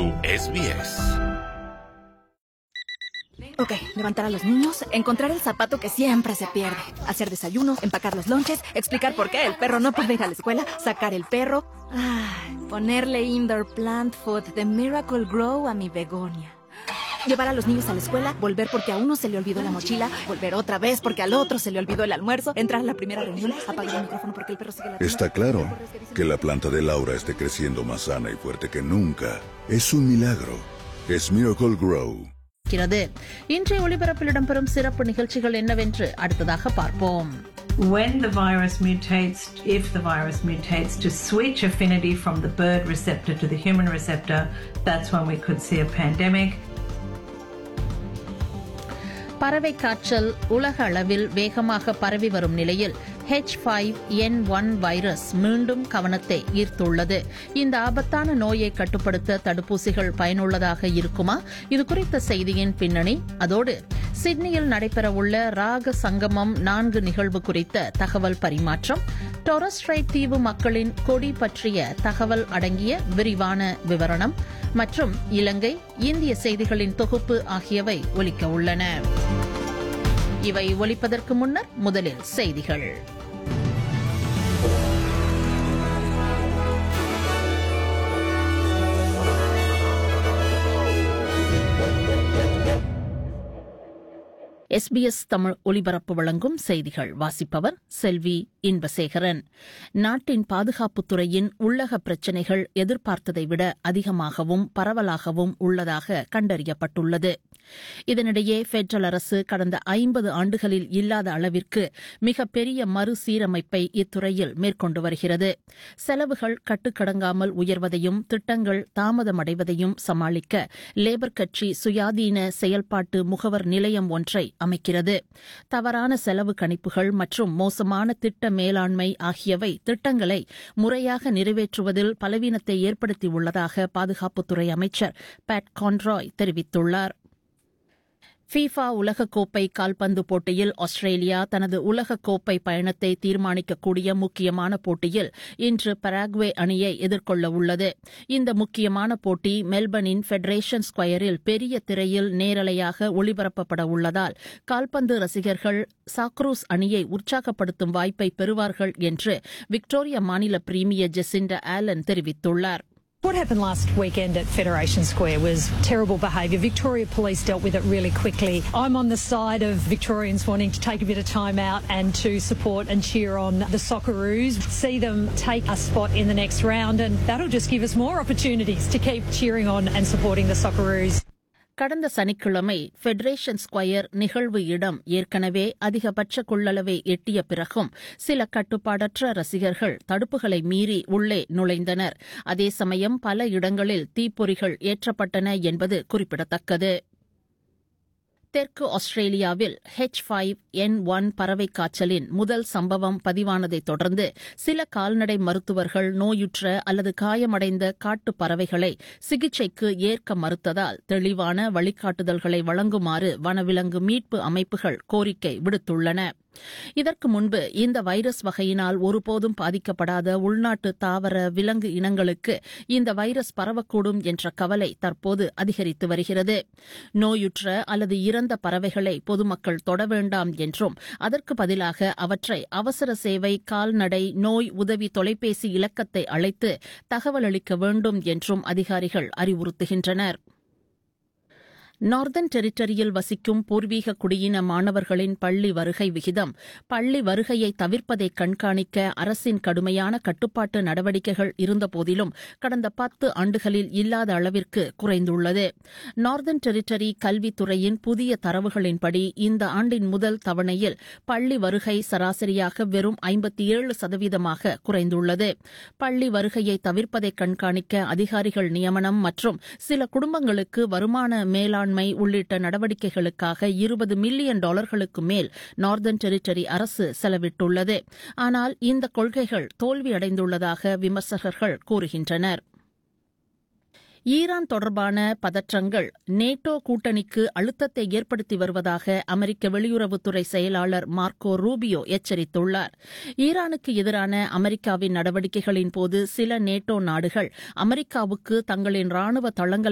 su SBS. Ok, levantar a los niños, encontrar el zapato que siempre se pierde, hacer desayuno, empacar los lonches, explicar por qué el perro no puede ir a la escuela, sacar el perro, ay, ponerle indoor plant food de Miracle Grow a mi begonia. Llevar a los niños a la escuela, volver porque a uno se le olvidó la mochila, volver otra vez porque al otro se le olvidó el almuerzo, entrar a la primera reunión, apagar el micrófono porque el perro sigue la Está claro que la planta de Laura esté creciendo más sana y fuerte que nunca. Es un milagro. Es Miracle Grow. இருக்கிறது இன்றைய ஒளிபரப்பில் இடம்பெறும் சிறப்பு நிகழ்ச்சிகள் என்னவென்று அடுத்ததாக பார்ப்போம் when the virus mutates, if the virus mutates to switch affinity from the bird receptor to the human receptor, that's when we could see a pandemic. பறவை காய்ச்சல் உலக அளவில் வேகமாக பரவி வரும் நிலையில் H five N one virus மீண்டும் கவனத்தை ஈர்த்துள்ளது இந்த ஆபத்தான நோயை கட்டுப்படுத்த தடுப்பூசிகள் பயனுள்ளதாக இருக்குமா இது குறித்த செய்தியின் பின்னணி அதோடு சிட்னியில் நடைபெறவுள்ள ராக சங்கமம் நான்கு நிகழ்வு குறித்த தகவல் பரிமாற்றம் டொரஸ்ட்ரைட் தீவு மக்களின் கொடி பற்றிய தகவல் அடங்கிய விரிவான விவரணம் மற்றும் இலங்கை இந்திய செய்திகளின் தொகுப்பு ஆகியவை ஒலிக்க உள்ளன இவை ஒலிப்பதற்கு முன்னர் முதலில் செய்திகள் எஸ்பிஎஸ் தமிழ் ஒலிபரப்பு வழங்கும் செய்திகள் வாசிப்பவர் செல்வி இன்பசேகரன் நாட்டின் பாதுகாப்புத் துறையின் உள்ளக பிரச்சினைகள் எதிர்பார்த்ததை விட அதிகமாகவும் பரவலாகவும் உள்ளதாக கண்டறியப்பட்டுள்ளது இதனிடையே பெட்ரல் அரசு கடந்த ஐம்பது ஆண்டுகளில் இல்லாத அளவிற்கு மிகப்பெரிய மறுசீரமைப்பை இத்துறையில் மேற்கொண்டு வருகிறது செலவுகள் கட்டுக்கடங்காமல் உயர்வதையும் திட்டங்கள் தாமதமடைவதையும் சமாளிக்க லேபர் கட்சி சுயாதீன செயல்பாட்டு முகவர் நிலையம் ஒன்றை அமைக்கிறது தவறான செலவு கணிப்புகள் மற்றும் மோசமான திட்ட மேலாண்மை ஆகியவை திட்டங்களை முறையாக நிறைவேற்றுவதில் பலவீனத்தை ஏற்படுத்தியுள்ளதாக பாதுகாப்புத்துறை அமைச்சர் பேட் கான்ராய் தெரிவித்துள்ளார் ஃபீஃபா உலகக்கோப்பை கால்பந்து போட்டியில் ஆஸ்திரேலியா தனது உலகக்கோப்பை பயணத்தை தீர்மானிக்கக்கூடிய முக்கியமான போட்டியில் இன்று பராக்வே அணியை எதிர்கொள்ள உள்ளது இந்த முக்கியமான போட்டி மெல்பர்னின் ஃபெடரேஷன் ஸ்கொயரில் பெரிய திரையில் நேரலையாக ஒளிபரப்பப்பட உள்ளதால் கால்பந்து ரசிகர்கள் சாக்ரூஸ் அணியை உற்சாகப்படுத்தும் வாய்ப்பை பெறுவார்கள் என்று விக்டோரியா மாநில பிரீமியர் ஜெசிண்டா ஆலன் தெரிவித்துள்ளார் What happened last weekend at Federation Square was terrible behaviour. Victoria Police dealt with it really quickly. I'm on the side of Victorians wanting to take a bit of time out and to support and cheer on the Socceroos, see them take a spot in the next round, and that'll just give us more opportunities to keep cheering on and supporting the Socceroos. கடந்த சனிக்கிழமை federation square நிகழ்வு இடம் ஏற்கனவே அதிகபட்ச கொள்ளளவை எட்டிய பிறகும் சில கட்டுப்பாடற்ற ரசிகர்கள் தடுப்புகளை மீறி உள்ளே நுழைந்தனர் அதே சமயம் பல இடங்களில் தீப்பொறிகள் ஏற்றப்பட்டன என்பது குறிப்பிடத்தக்கது தெற்கு ஆஸ்திரேலியாவில் ஹெச் ஃபைவ் என் ஒன் பறவை காய்ச்சலின் முதல் சம்பவம் பதிவானதைத் தொடர்ந்து சில கால்நடை மருத்துவர்கள் நோயுற்ற அல்லது காயமடைந்த காட்டு பறவைகளை சிகிச்சைக்கு ஏற்க மறுத்ததால் தெளிவான வழிகாட்டுதல்களை வழங்குமாறு வனவிலங்கு மீட்பு அமைப்புகள் கோரிக்கை விடுத்துள்ளன இதற்கு முன்பு இந்த வைரஸ் வகையினால் ஒருபோதும் பாதிக்கப்படாத உள்நாட்டு தாவர விலங்கு இனங்களுக்கு இந்த வைரஸ் பரவக்கூடும் என்ற கவலை தற்போது அதிகரித்து வருகிறது நோயுற்ற அல்லது இறந்த பறவைகளை பொதுமக்கள் தொட வேண்டாம் என்றும் அதற்கு பதிலாக அவற்றை அவசர சேவை கால்நடை நோய் உதவி தொலைபேசி இலக்கத்தை அழைத்து தகவல் அளிக்க வேண்டும் என்றும் அதிகாரிகள் அறிவுறுத்துகின்றனர் நார்தன் டெரிட்டரியில் வசிக்கும் பூர்வீக குடியின மாணவர்களின் பள்ளி வருகை விகிதம் பள்ளி வருகையை தவிர்ப்பதை கண்காணிக்க அரசின் கடுமையான கட்டுப்பாட்டு நடவடிக்கைகள் இருந்தபோதிலும் கடந்த பத்து ஆண்டுகளில் இல்லாத அளவிற்கு குறைந்துள்ளது நார்தன் டெரிட்டரி கல்வித்துறையின் புதிய தரவுகளின்படி இந்த ஆண்டின் முதல் தவணையில் பள்ளி வருகை சராசரியாக வெறும் ஐம்பத்தி ஏழு சதவீதமாக குறைந்துள்ளது பள்ளி வருகையை தவிர்ப்பதை கண்காணிக்க அதிகாரிகள் நியமனம் மற்றும் சில குடும்பங்களுக்கு வருமான மேலாண்மை மேலாண்மை உள்ளிட்ட நடவடிக்கைகளுக்காக இருபது மில்லியன் டாலர்களுக்கு மேல் நார்தன் டெரிட்டரி அரசு செலவிட்டுள்ளது ஆனால் இந்த கொள்கைகள் தோல்வியடைந்துள்ளதாக விமர்சகர்கள் கூறுகின்றனர் ஈரான் தொடர்பான பதற்றங்கள் நேட்டோ கூட்டணிக்கு அழுத்தத்தை ஏற்படுத்தி வருவதாக அமெரிக்க வெளியுறவுத்துறை செயலாளர் மார்க்கோ ரூபியோ எச்சரித்துள்ளார் ஈரானுக்கு எதிரான அமெரிக்காவின் நடவடிக்கைகளின் போது சில நேட்டோ நாடுகள் அமெரிக்காவுக்கு தங்களின் ராணுவ தளங்களை